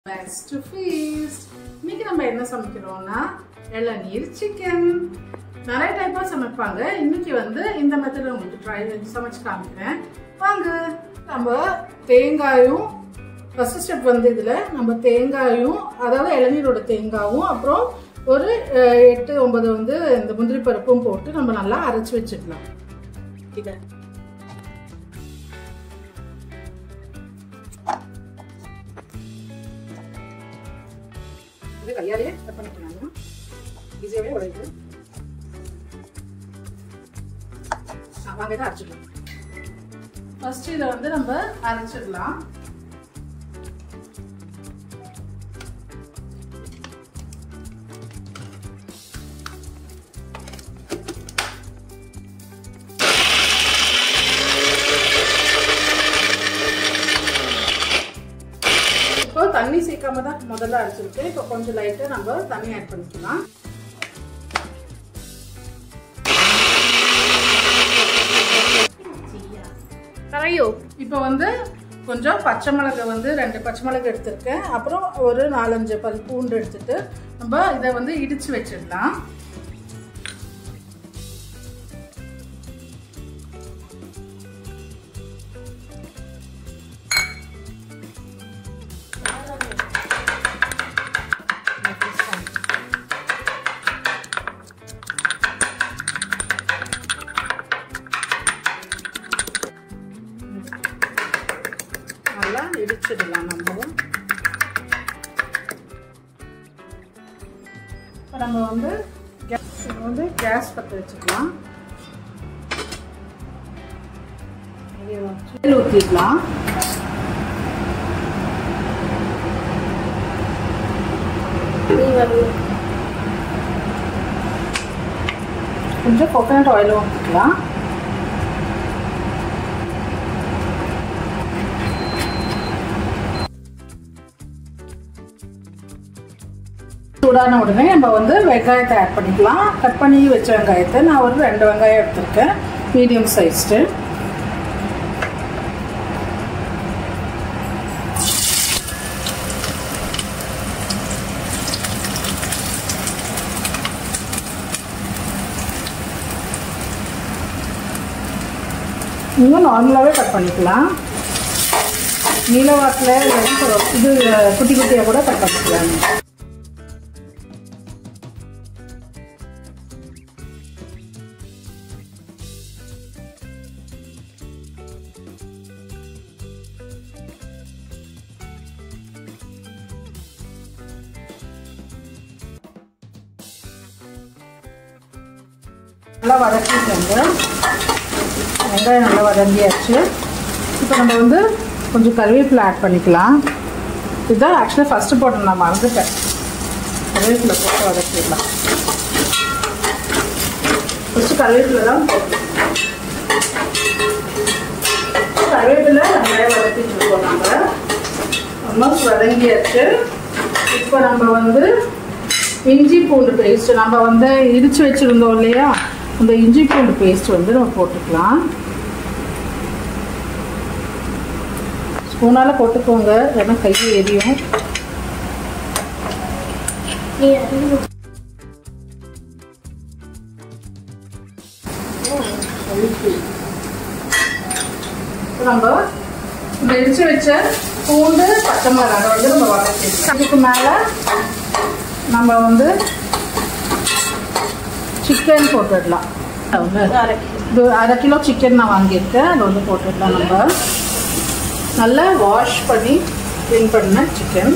Best to feast. இன்னைக்கு நம்ம என்ன சமைக்கிறோம்னா இளநீர் சிக்கன் நிறைய டைப்பாக சமைப்பாங்க இன்னைக்கு வந்து இந்த மெத்தடில் உங்களுக்கு ட்ரை சமைச்சு காமிக்கிறேன் வாங்க நம்ம தேங்காயும் ஃபர்ஸ்ட் ஸ்டெப் வந்து இதில் நம்ம தேங்காயும் அதாவது இளநீரோட தேங்காயும் அப்புறம் ஒரு அஹ், எட்டு ஒன்பது வந்து இந்த முந்திரி பருப்பும் போட்டு நம்ம நல்லா அரைச்சி வச்சுக்கலாம் இதை இது கையாலேயே கட் பண்ணிக்கலாம் ஈஸியாகவே உடையுது ஆ, வாங்க இதை அரைச்சிக்கலாம் ஃபர்ஸ்ட் இதை வந்து நம்ம அரைச்சிடலாம் இப்போ தண்ணி சேர்க்காம தான் முதல்ல அரைச்சிருக்கு இப்போ கொஞ்சம் லைட்டாக நம்ம தண்ணி ஆட் பண்ணிக்கலாம் கரையோ இப்போ வந்து கொஞ்சம் பச்சை மிளகா வந்து ரெண்டு பச்சை மிளகா எடுத்திருக்கேன் அப்புறம் ஒரு நாலஞ்சு பல் பூண்டு எடுத்துட்டு நம்ம இதை வந்து இடிச்சு வச்சிடலாம் நல்லா இடிச்சிடலாம் நம்ம இப்போ நம்ம வந்து கேஸ் வந்து கேஸ் பற்ற வச்சுக்கலாம் எண்ணெய் ஊற்றிடலாம் கொஞ்சம் கோகோனட் ஆயில் ஊற்றிக்கலாம் சூடான உடனே நம்ம வந்து வெங்காயத்தை ஆட் பண்ணிக்கலாம் கட் பண்ணி வச்ச வெங்காயத்தை நான் ஒரு ரெண்டு வெங்காயம் எடுத்திருக்கேன் மீடியம் சைஸ்டு இன்னும் நார்மலாகவே கட் பண்ணிக்கலாம் நீலவாட்டில் இது குட்டி குட்டியாக கூட கட் பண்ணிக்கலாம் நல்லா வதக்கிக்கோங்க வெங்காயம் நல்லா வதங்கியாச்சு இப்போ நம்ம வந்து கொஞ்சம் கருவேப்பிலை ஆட் பண்ணிக்கலாம் இதுதான் ஆக்சுவலாக ஃபஸ்ட்டு போட்டு நான் மறந்துட்டேன் கருவேப்பிலை போட்டு வதக்கிடலாம் ஃபஸ்ட்டு கருவேப்பிலை தான் போடணும் கருவேப்பிலை வெங்காயம் வதக்கிட்டு இருக்கோம் நம்ம ஆல்மோஸ்ட் வதங்கியாச்சு இப்போ நம்ம வந்து இஞ்சி பூண்டு பேஸ்ட் நம்ம வந்து இடிச்சு வச்சுருந்தோம் இல்லையா அந்த இஞ்சி பூண்டு பேஸ்ட் வந்து நம்ம போட்டுக்கலாம் ஸ்பூனால் போட்டுக்கோங்க ஏன்னா கை எரியும் இப்போ நம்ம இந்த இடிச்சு வச்ச பூண்டு பச்சை மிளகாய் அதை வந்து நம்ம வதக்கிடுவோம் அதுக்கு மேலே நம்ம வந்து சிக்கன் போட்டுடலாம் இது அரை கிலோ சிக்கன் நான் வாங்கியிருக்கேன் அதை வந்து போட்டுடலாம் நம்ம நல்லா வாஷ் பண்ணி க்ளீன் பண்ண சிக்கன்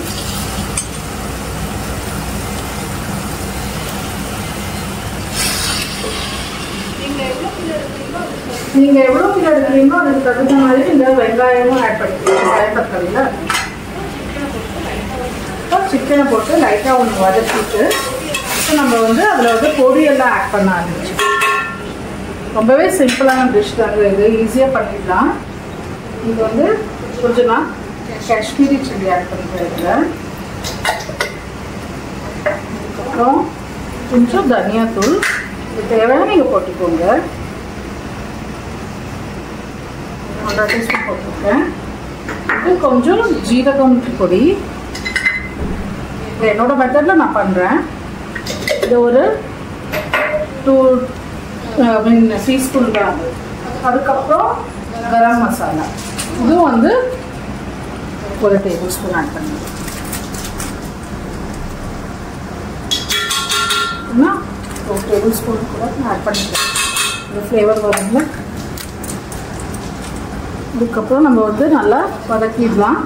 நீங்க எவ்வளோ கிலோ எடுக்கிறீங்களோ அதுக்கு தகுந்த மாதிரி இந்த வெங்காயமும் ஆட் பண்ணிக்கலாம் பயத்தக்காளியில் இப்போ சிக்கனை போட்டு லைட்டாக ஒன்று வதக்கிட்டு இப்போ நம்ம வந்து அதில் வந்து பொடியெல்லாம் ஆட் பண்ண ஆரம்பிச்சோம் ரொம்பவே சிம்பிளான டிஷ் தாங்க இது ஈஸியாக பண்ணிடலாம் இது வந்து கொஞ்சம் நான் காஷ்மீரி சில்லி ஆட் பண்ணிக்கிறேன் இதில் அதுக்கப்புறம் கொஞ்சம் தனியாத்தூள் இது தேவையான நீங்கள் போட்டுக்கோங்க ஒன்றரை டீஸ்பூன் போட்டிருக்கேன் இது கொஞ்சம் ஜீரகம் பொடி இது என்னோட மெத்தடில் நான் பண்ணுறேன் இது ஒரு டூ மீன் டீஸ்பூன் தான் அது அதுக்கப்புறம் கரம் மசாலா இதுவும் வந்து ஒரு டேபிள் ஸ்பூன் ஆட் பண்ணி ஒரு டேபிள் ஸ்பூன் கூட ஆட் பண்ணிக்கலாம் இந்த ஃப்ளேவர் வரும்ல இதுக்கப்புறம் நம்ம வந்து நல்லா வதக்கிடலாம்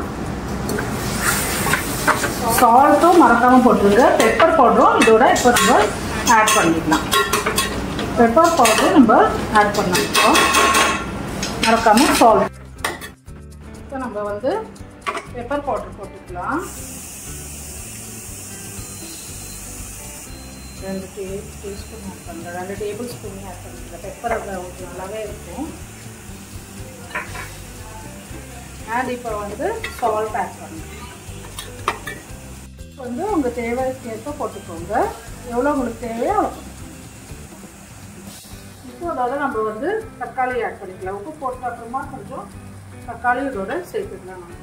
சால்ட்டும் மறக்காமல் போட்டுருங்க பெப்பர் பவுடரும் இதோட இப்போ நம்ம ஆட் பண்ணிக்கலாம் பெப்பர் பவுடரும் நம்ம ஆட் பண்ணிட்டோம் மறக்காமல் சால்ட் இப்போ நம்ம வந்து பெப்பர் பவுடர் போட்டுக்கலாம் ரெண்டு டீ டீஸ்பூன் ஆட் பண்ணுறேன் ரெண்டு டேபிள் ஸ்பூன் ஆட் பண்ணிக்கிறேன் பெப்பர் அதில் கொஞ்சம் நல்லாவே இருக்கும் அண்ட் இப்போ வந்து சால்ட் ஆட் பண்ணுறேன் வந்து உங்கள் தேவைக்கேற்ப போட்டுக்கோங்க எவ்வளோ உங்களுக்கு தேவையோ அவ்வளோ இப்போ அதோட நம்ம வந்து தக்காளி ஆட் பண்ணிக்கலாம் உப்பு போட்ட அப்புறமா கொஞ்சம் தக்காளி இதோட சேர்த்துக்கலாம் நம்ம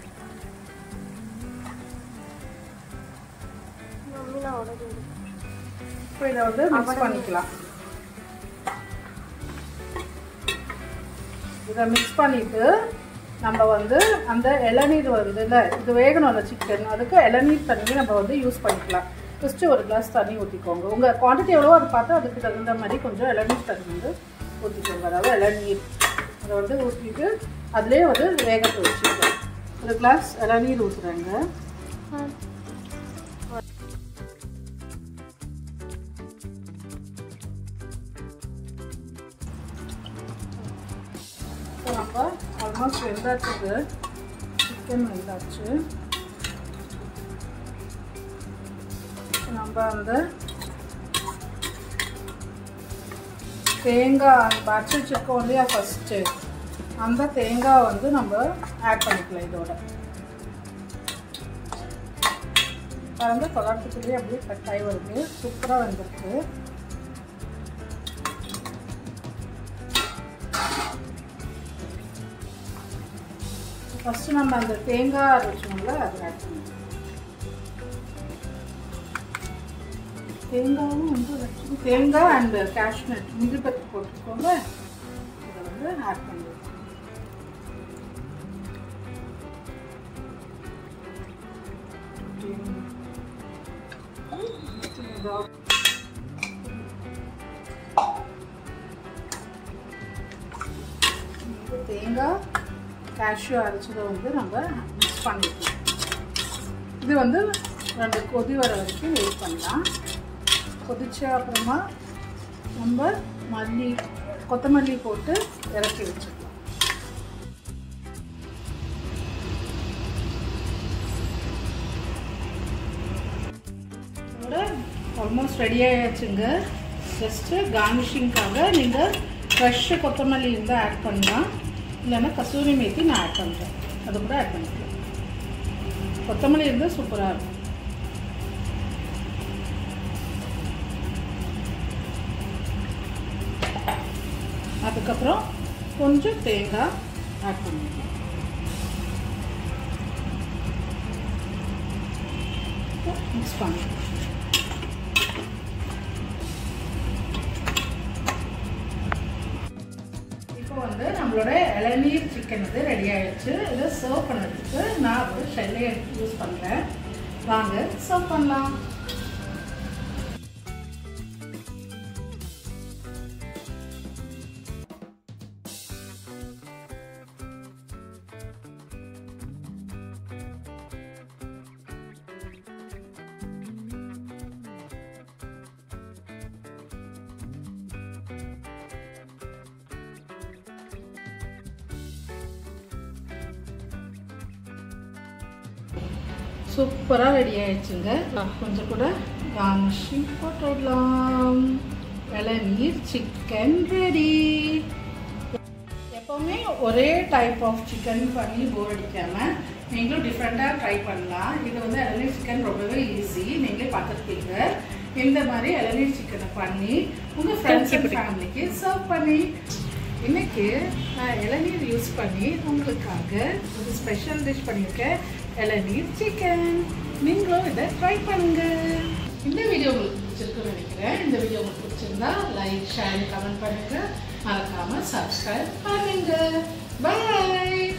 இப்போ இதை வந்து மிக்ஸ் பண்ணிக்கலாம் இதை மிக்ஸ் பண்ணிவிட்டு நம்ம வந்து அந்த இளநீர் வந்து இல்லை இது வேகணும்ல சிக்கன் அதுக்கு இளநீர் தண்ணி நம்ம வந்து யூஸ் பண்ணிக்கலாம் ஃபஸ்ட்டு ஒரு கிளாஸ் தண்ணி ஊற்றிக்கோங்க உங்கள் குவான்டிட்டி எவ்வளோ அதை பார்த்து அதுக்கு தகுந்த மாதிரி கொஞ்சம் இளநீர் தண்ணி வந்து ஊற்றிக்கோங்க அதாவது இளநீர் அதை வந்து ஊற்றிட்டு அதுலேயே வந்து வேகத்தை வச்சுக்கோங்க ஒரு கிளாஸ் இளநீர் ஊற்றுறேங்க இப்போ நம்ம ஆல்மோஸ்ட் வெந்தாச்சுது சிக்கன் வெந்தாச்சு நம்ம அந்த தேங்காய் பச்சை வச்சுருக்கோம் இல்லையா ஃபஸ்ட்டு அந்த தேங்காய் வந்து நம்ம ஆட் பண்ணிக்கலாம் இதோட பாருங்க தொள்ளாயிரத்துக்குள்ளேயே அப்படியே கட் ஆகி வருது சூப்பராக வந்திருக்கு ஃபஸ்ட்டு நம்ம அந்த தேங்காய் அரைச்சோம்ல அதை ஆட் பண்ணிக்கலாம் தேங்காயும் வந்து actually தேங்காய் அண்ட் கேஷ்நட் முந்திரி பத்தி போட்டுக்கோங்க இதை வந்து ஆட் பண்ணிடுவோம் தேங்காய் கேஷ்யூ அரைச்சதை வந்து நம்ம மிக்ஸ் பண்ணிக்கலாம் இது வந்து ரெண்டு கொதி வர வரைக்கும் வெயிட் பண்ணலாம் கொதிச்ச அப்புறமா நம்ம மல்லி கொத்தமல்லி போட்டு இறக்கி வச்சுக்கலாம் இதோட ஆல்மோஸ்ட் ரெடி ஆயாச்சுங்க ஜஸ்ட்டு கார்னிஷிங்காக நீங்கள் ஃப்ரெஷ்ஷு கொத்தமல்லி இருந்தால் ஆட் பண்ணலாம் இல்லைன்னா கசூரி மேத்தி நான் ஆட் பண்ணுறேன் அது கூட ஆட் பண்ணிக்கலாம் கொத்தமல்லி இருந்தால் சூப்பராக இருக்கும் அதுக்கப்புறம் கொஞ்சம் தேங்காய் ஆட் பண்ணிக்கலாம் மிக்ஸ் பண்ணலாம் இப்போ வந்து நம்மளோட இளநீர் சிக்கன் வந்து ரெடி ஆயிடுச்சு இதை சர்வ் பண்ணுறதுக்கு நான் ஒரு ஷெல்லை யூஸ் பண்ணுறேன் வாங்க சர்வ் பண்ணலாம் சூப்பராக ரெடி ஆயிடுச்சுங்க கொஞ்சம் கூட கார்னிஷிங் போட்டுடலாம் இளநீர் சிக்கன் ரெடி எப்போவுமே ஒரே டைப் ஆஃப் சிக்கன் பண்ணி போர் அடிக்காமல் நீங்களும் டிஃப்ரெண்ட்டாக ட்ரை பண்ணலாம் இது வந்து இளநீர் சிக்கன் ரொம்பவே ஈஸி நீங்களே பார்த்துருப்பீங்க இந்த மாதிரி இளநீர் சிக்கனை பண்ணி உங்கள் ஃப்ரெண்ட்ஸ் அண்ட் ஃபேமிலிக்கு சர்வ் பண்ணி இன்னைக்கு நான் இளநீர் யூஸ் பண்ணி உங்களுக்காக ஒரு ஸ்பெஷல் டிஷ் பண்ணியிருக்கேன் இளநீர் சிக்கன் நீங்களும் நீங்களும் இதை ட்ரை பண்ணுங்க இந்த வீடியோ உங்களுக்கு பிடிச்சிருக்குன்னு நினைக்கிறேன் இந்த வீடியோ உங்களுக்கு பிடிச்சிருந்தா லைக் ஷேர் கமெண்ட் பண்ணுங்க மறக்காம சப்ஸ்கிரைப் பண்ணுங்க பாய்